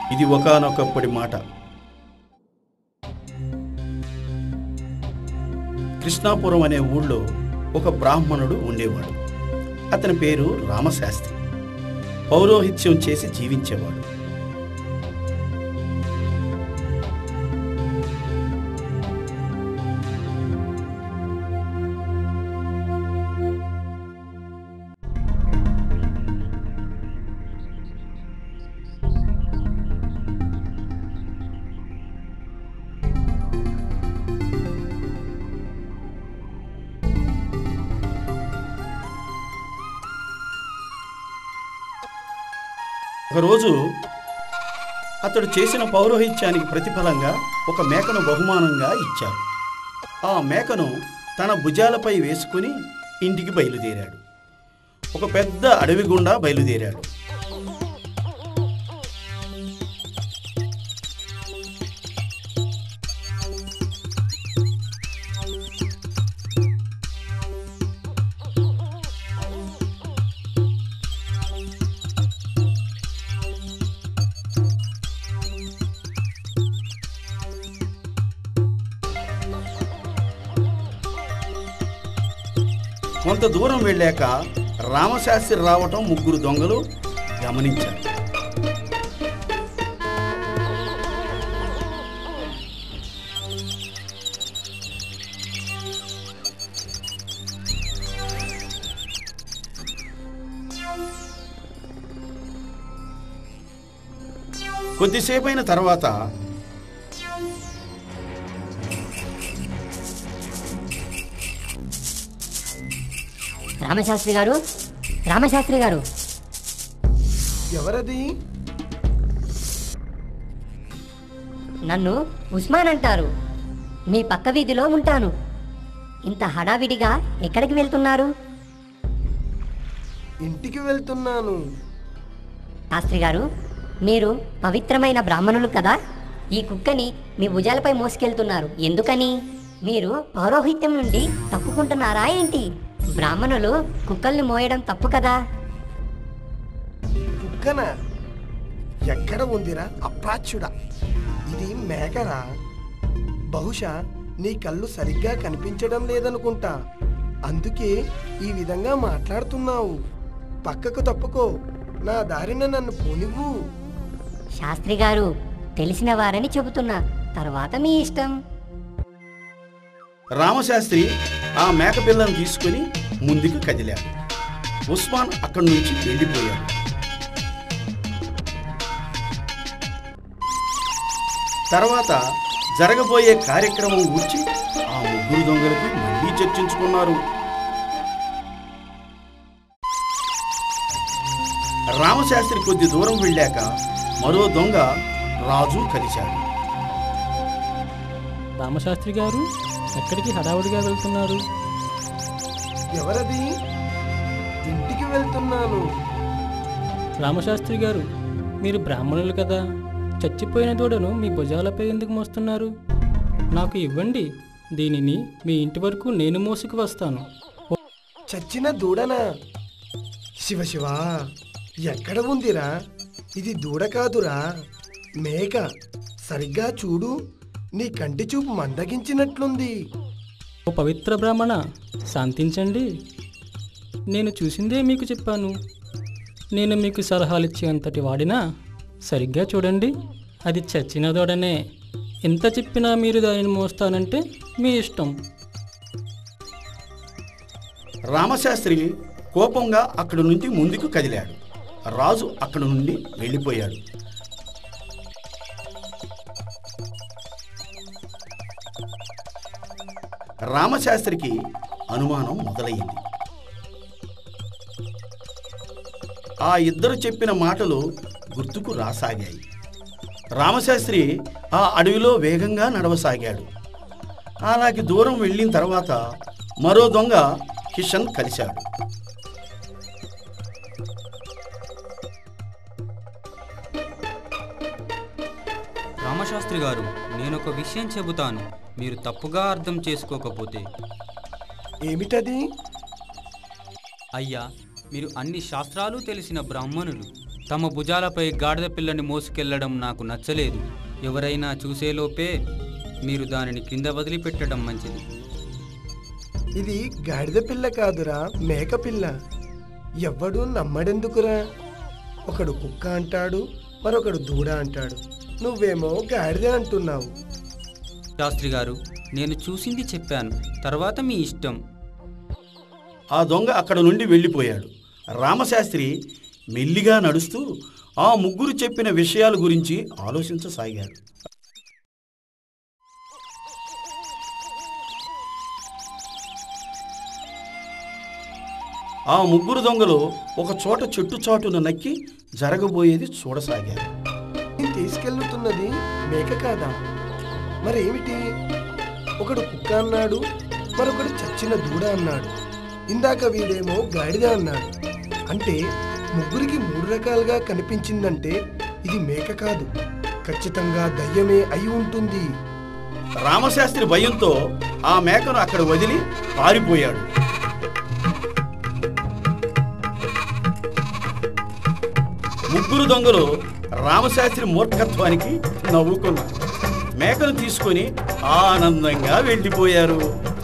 ఇది ఒకానొకప్పటి మాట కృష్ణాపురం అనే ఊళ్ళో ఒక బ్రాహ్మణుడు ఉండేవాడు అతని పేరు రామశాస్త్రి పౌరోహిత్యం చేసి జీవించేవాడు ఒకరోజు అతడు చేసిన పౌరోహిత్యానికి ప్రతిఫలంగా ఒక మేకను బహుమానంగా ఇచ్చారు ఆ మేకను తన భుజాలపై వేసుకుని ఇంటికి బయలుదేరాడు ఒక పెద్ద అడవి గుండా బయలుదేరాడు కొంత దూరం వెళ్ళాక రామశాస్త్రి రావటం ముగ్గురు దొంగలు గమనించారు కొద్దిసేపైన తర్వాత రామశాస్త్రి గారు రామశాస్త్రి గారు ఎవరది నన్ను ఉస్మాన్ అంటారు మీ పక్క వీధిలో ఉంటాను ఇంత హడావిడిగా ఎక్కడికి వెళ్తున్నారు ఇంటికి వెళ్తున్నాను శాస్త్రి గారు మీరు పవిత్రమైన బ్రాహ్మణులు కదా ఈ కుక్కని మీ భుజాలపై మోసుకెళ్తున్నారు ఎందుకని మీరు పౌరోహిత్యం నుండి తప్పుకుంటున్నారా ఏంటి బ్రాహ్మణులు కుక్కల్ని మోయడం తప్పు కదా కుక్కన ఎక్కడ ఉందిరా అప్రాచ్యుడా ఇది మేకరా బహుశా నీ కళ్ళు సరిగ్గా కనిపించడం లేదనుకుంటా అందుకే ఈ విధంగా మాట్లాడుతున్నావు పక్కకు తప్పుకో నా దారిన నన్ను పోనివ్వు శాస్త్రి గారు తెలిసిన వారని చెబుతున్నా తర్వాత మీ ఇష్టం రామశాస్త్రి ఆ మేకపిల్లను తీసుకుని ముందుకు కదిలాడు ఉస్మాన్ అక్కడి నుంచి వెళ్ళిపోయాడు తర్వాత జరగబోయే కార్యక్రమం గురించి ఆ ముగ్గురు దొంగలకి మళ్ళీ చర్చించుకున్నారు రామశాస్త్రి కొద్ది దూరం వెళ్ళాక మరో దొంగ రాజు కలిశాడు రామశాస్త్రి గారు ఎక్కడికి హడావుడిగా వెళ్తున్నారు ఎవరది ఇంటికి వెళ్తున్నాను రామశాస్త్రి గారు మీరు బ్రాహ్మణులు కదా చచ్చిపోయిన దూడను మీ భుజాలపై ఎందుకు మోస్తున్నారు నాకు ఇవ్వండి దీనిని మీ ఇంటి వరకు నేను మోసుకు వస్తాను చచ్చిన దూడనా శివ శివ ఎక్కడ ఉందిరా ఇది దూడ కాదురా మేక సరిగ్గా చూడు నీ కంటి చూపు మందగించినట్లుంది ఓ పవిత్ర బ్రాహ్మణ శాంతించండి నేను చూసిందే మీకు చెప్పాను నేను మీకు సలహాలు ఇచ్చే అంతటి వాడినా సరిగ్గా చూడండి అది చచ్చిన దూడనే ఎంత చెప్పినా మీరు దానిని మోస్తానంటే మీ ఇష్టం రామశాస్త్రి కోపంగా అక్కడి నుండి ముందుకు కదిలాడు రాజు అక్కడి నుండి వెళ్ళిపోయాడు రామశాస్త్రికి అనుమానం మొదలయ్యింది ఆ ఇద్దరు చెప్పిన మాటలు గుర్తుకు రాసాగాయి రామశాస్త్రి ఆ అడవిలో వేగంగా నడవసాగాడు అలాగే దూరం వెళ్ళిన తర్వాత మరో దొంగ కిషన్ కలిశాడు రామశాస్త్రి గారు నేనొక విషయం చెబుతాను మీరు తప్పుగా అర్థం చేసుకోకపోతే ఏమిటది అయ్యా మీరు అన్ని శాస్త్రాలు తెలిసిన బ్రాహ్మణులు తమ భుజాలపై గాడిద పిల్లని మోసుకెళ్లడం నాకు నచ్చలేదు ఎవరైనా చూసేలోపే మీరు దానిని కింద వదిలిపెట్టడం మంచిది ఇది గాడిద పిల్ల కాదురా మేక పిల్ల ఎవ్వడు నమ్మడెందుకురా ఒకడు కుక్క అంటాడు మరొకడు దూడ అంటాడు నువ్వేమో గాడిద అంటున్నావు శాస్త్రి గారు నేను చూసింది చెప్పాను తర్వాత మీ ఇష్టం ఆ దొంగ అక్కడ నుండి వెళ్ళిపోయాడు రామశాస్త్రి మెల్లిగా నడుస్తూ ఆ ముగ్గురు చెప్పిన విషయాల గురించి ఆలోచించసాగాడు ఆ ముగ్గురు దొంగలు ఒక చోట చెట్టు చాటున నక్కి జరగబోయేది చూడసాగారు నేను తీసుకెళ్తున్నది మేక కాదా మరేమిటి ఒకడు కుక్క అన్నాడు మరొకడు చచ్చిన దూడ అన్నాడు ఇందాక వీడేమో గాడిద అన్నాడు అంటే ముగ్గురికి మూడు రకాలుగా కనిపించిందంటే ఇది మేక కాదు ఖచ్చితంగా దయ్యమే అయి ఉంటుంది రామశాస్త్రి భయంతో ఆ మేకను అక్కడ వదిలి పారిపోయాడు ముగ్గురు దొంగలు రామశాస్త్రి మూర్ఖత్వానికి నవ్వుకున్నారు మేకను తీసుకొని ఆనందంగా వెళ్ళిపోయారు